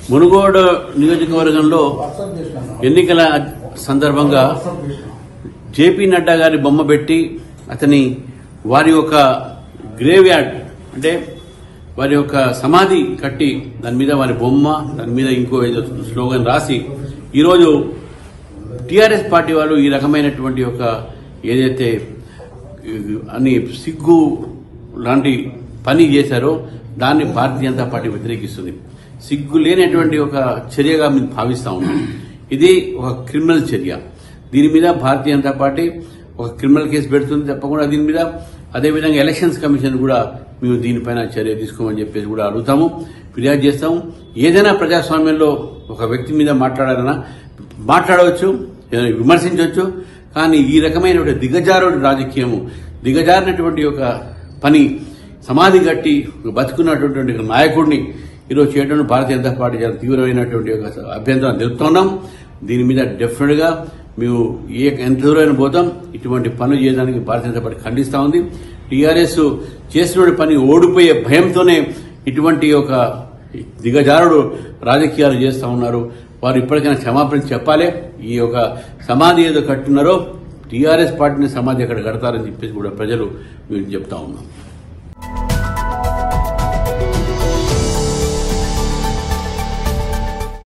మునుగోడు నియోజకవర్గంలో ఎన్నికల సందర్భంగా జేపీ నడ్డా గారి బొమ్మ పెట్టి అతని వారి యొక్క గ్రేవ్ యార్డ్ అంటే వారి యొక్క సమాధి కట్టి దాని మీద వారి బొమ్మ దాని మీద ఇంకో ఏదో స్లోగన్ రాసి ఈరోజు టిఆర్ఎస్ పార్టీ వాళ్ళు ఈ రకమైనటువంటి ఒక ఏదైతే ఈ, అన్ని సిగ్గు లాంటి పని చేశారో దాన్ని భారతీయ జనతా పార్టీ వ్యతిరేకిస్తుంది సిగ్గు లేనటువంటి ఒక చర్యగా మేము భావిస్తా ఉన్నాం ఇది ఒక క్రిమినల్ చర్య దీని మీద భారతీయ జనతా పార్టీ ఒక క్రిమినల్ కేసు పెడుతుంది తప్పకుండా దీని మీద అదేవిధంగా ఎలక్షన్స్ కమిషన్ కూడా మేము దీనిపైన చర్య తీసుకోమని చెప్పేసి కూడా అడుగుతాము ఫిర్యాదు చేస్తాము ఏదైనా ప్రజాస్వామ్యంలో ఒక వ్యక్తి మీద మాట్లాడాలన్నా మాట్లాడవచ్చు ఏదైనా విమర్శించవచ్చు కానీ ఈ రకమైనటువంటి దిగజారుడు రాజకీయము దిగజారినటువంటి ఒక పని సమాధి కట్టి ఒక బతుకున్నటువంటి ఒక నాయకుడిని ఈరోజు చేయడం భారతీయ జనతా పార్టీ చాలా తీవ్రమైనటువంటి ఒక అభ్యంతరం తెలుపుతున్నాం దీని మీద డెఫినెట్ గా మేము ఏ ఎంత దూరమైన పోతాం ఇటువంటి పనులు చేయడానికి భారతీయ జనతా పార్టీ ఖండిస్తా ఉంది టీఆర్ఎస్ చేసిన పని ఓడిపోయే భయంతోనే ఇటువంటి ఒక దిగజారుడు రాజకీయాలు చేస్తా ఉన్నారు వారు ఇప్పటికైనా క్షమాపణ చెప్పాలి ఈ యొక్క సమాధి ఏదో కట్టున్నారో టీఆర్ఎస్ పార్టీని సమాధి అక్కడ కడతారని చెప్పేసి కూడా ప్రజలు మేము చెప్తా ఉన్నాం